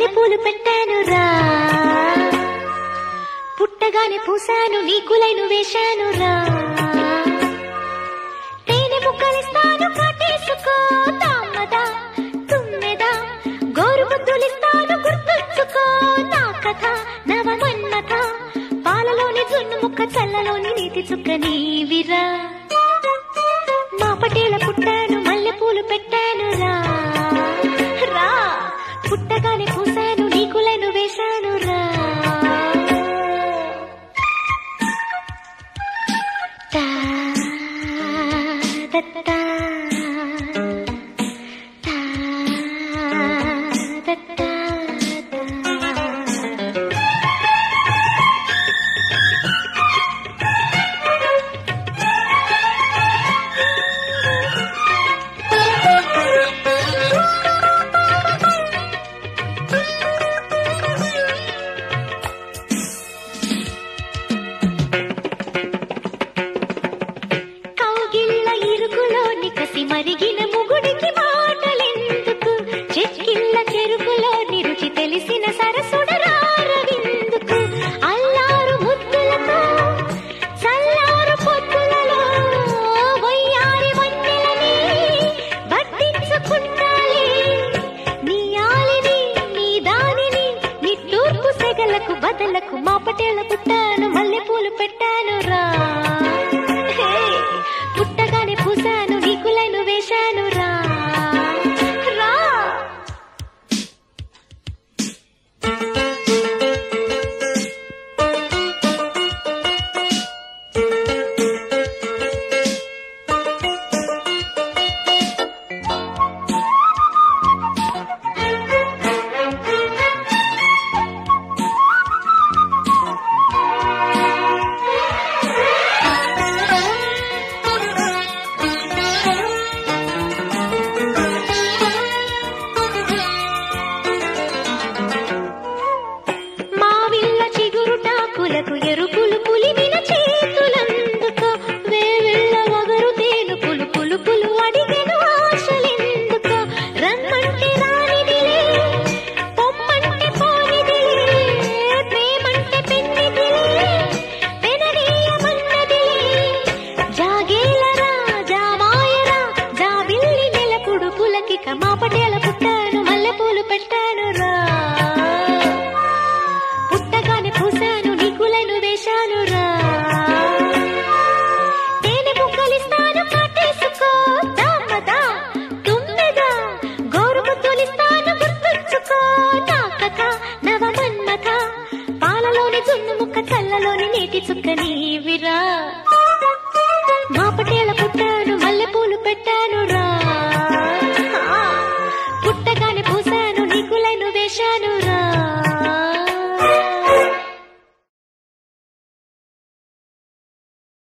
మల్లెపూలు పెట్టాను రా పుట్టగానే పూసాను నీకులైను వేశాను రా తేనె ముక్కలిస్తాను కాటేసుకో తామదా తుమ్మెదా గోరు ముద్దులిస్తాను గుర్తుంచుకో నా కథ నవ మన్మథ పాలలోని జున్ను ముక్క చల్లలోని నీతి చుక్క నీవిరా మా పటేల పుట్టాను మల్లెపూలు పెట్టాను రా రా పుట్టగానే పూసాను నీకులను వేశాను రా తా, దత్తా, తా, దత్తా, తా. కౌగిళ్ళ ఇరుకులోని కసి మరిగిన ముగుడికి మాటలెందుకు చెక్కిళ్ళ చెరుకులో నిరుచి తెలిసిన సరసుడరారవిందుకు అల్లారు ముద్దులతో చల్లారు పొద్దులలో వయ్యారి వన్నెలని బట్టించుకుంటాలే నీ ఆలిని నీ దానిని నీ తూర్పు సెగలకు బదలకు మా పటేల పుట్టాను మల్లెపూలు పెట్టాను రా హే, పుట్టగానే పూసాను నీకులైన వేశాను రా రా మావిళ్ళ చిగురుటాకులకు ఎరుపులు పులిమిన చేతులు